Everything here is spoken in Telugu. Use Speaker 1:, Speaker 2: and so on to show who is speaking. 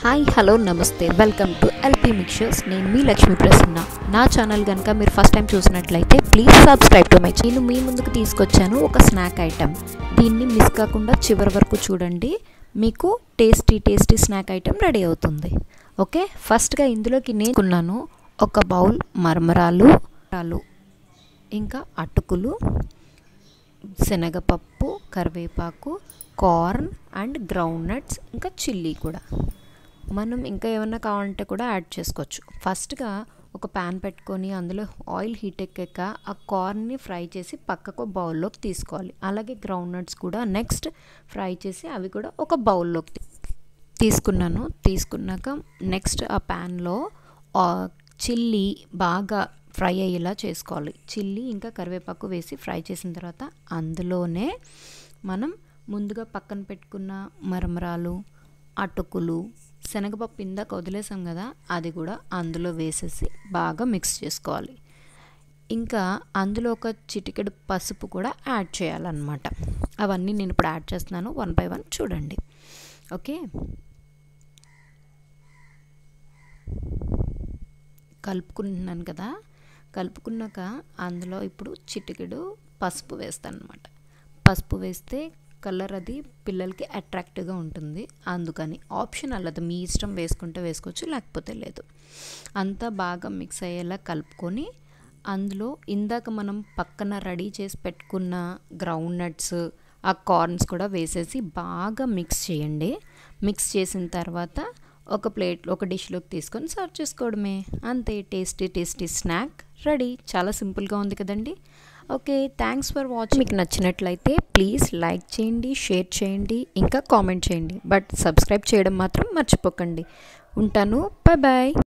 Speaker 1: హాయ్ హలో నమస్తే వెల్కమ్ టు ఎల్పీ మిక్చర్స్ నేను మీ లక్ష్మీ ప్రసన్న నా ఛానల్ కనుక మీరు ఫస్ట్ టైం చూసినట్లయితే ప్లీజ్ సబ్స్క్రైబ్ టు మై నేను మీ ముందుకు తీసుకొచ్చాను ఒక స్నాక్ ఐటెం దీన్ని మిస్ కాకుండా చివరి వరకు చూడండి మీకు tasty tasty snack item ready అవుతుంది ఓకే ఫస్ట్గా ఇందులోకి నేను కొన్నాను ఒక బౌల్ మరమరాలు రాలు ఇంకా అటుకులు శనగపప్పు కరివేపాకు కార్న్ అండ్ గ్రౌండ్ నట్స్ ఇంకా చిల్లీ కూడా మనం ఇంకా ఏమన్నా కావాలంటే కూడా యాడ్ చేసుకోవచ్చు ఫస్ట్గా ఒక ప్యాన్ పెట్టుకొని అందులో ఆయిల్ హీట్ ఎక్కాక ఆ కార్న్ని ఫ్రై చేసి పక్కకు బౌల్లోకి తీసుకోవాలి అలాగే గ్రౌండ్ నట్స్ కూడా నెక్స్ట్ ఫ్రై చేసి అవి కూడా ఒక బౌల్లోకి తీసుకున్నాను తీసుకున్నాక నెక్స్ట్ ఆ ప్యాన్లో చిల్లీ బాగా ఫ్రై అయ్యేలా చేసుకోవాలి చిల్లీ ఇంకా కరివేపాకు వేసి ఫ్రై చేసిన తర్వాత అందులోనే మనం ముందుగా పక్కన పెట్టుకున్న మరమరాలు అటుకులు శనగపప్పు ఇందాక వదిలేసాం కదా అది కూడా అందులో వేసేసి బాగా మిక్స్ చేసుకోవాలి ఇంకా అందులో ఒక చిటికెడు పసుపు కూడా యాడ్ చేయాలన్నమాట అవన్నీ నేను ఇప్పుడు యాడ్ చేస్తున్నాను వన్ బై వన్ చూడండి ఓకే కలుపుకుంటున్నాను కదా కలుపుకున్నాక అందులో ఇప్పుడు చిటికెడు పసుపు వేస్తాను అనమాట పసుపు వేస్తే కలర్ అది పిల్లలకి అట్రాక్టివ్గా ఉంటుంది అందుకని ఆప్షనల్ అది మీ ఇష్టం వేసుకుంటే వేసుకోవచ్చు లేకపోతే లేదు అంతా బాగా మిక్స్ అయ్యేలా కలుపుకొని అందులో ఇందాక మనం పక్కన రెడీ చేసి పెట్టుకున్న గ్రౌండ్ నట్స్ ఆ కార్న్స్ కూడా వేసేసి బాగా మిక్స్ చేయండి మిక్స్ చేసిన తర్వాత ఒక ప్లేట్ ఒక డిష్లోకి తీసుకొని సర్వ్ చేసుకోవడమే అంతే టేస్టీ టేస్టీ స్నాక్ రెడీ చాలా సింపుల్గా ఉంది కదండి ఓకే థ్యాంక్స్ ఫర్ వాచింగ్ మీకు నచ్చినట్లయితే ప్లీజ్ లైక్ చేయండి షేర్ చేయండి ఇంకా కామెంట్ చేయండి బట్ సబ్స్క్రైబ్ చేయడం మాత్రం మర్చిపోకండి ఉంటాను బాయ్ బాయ్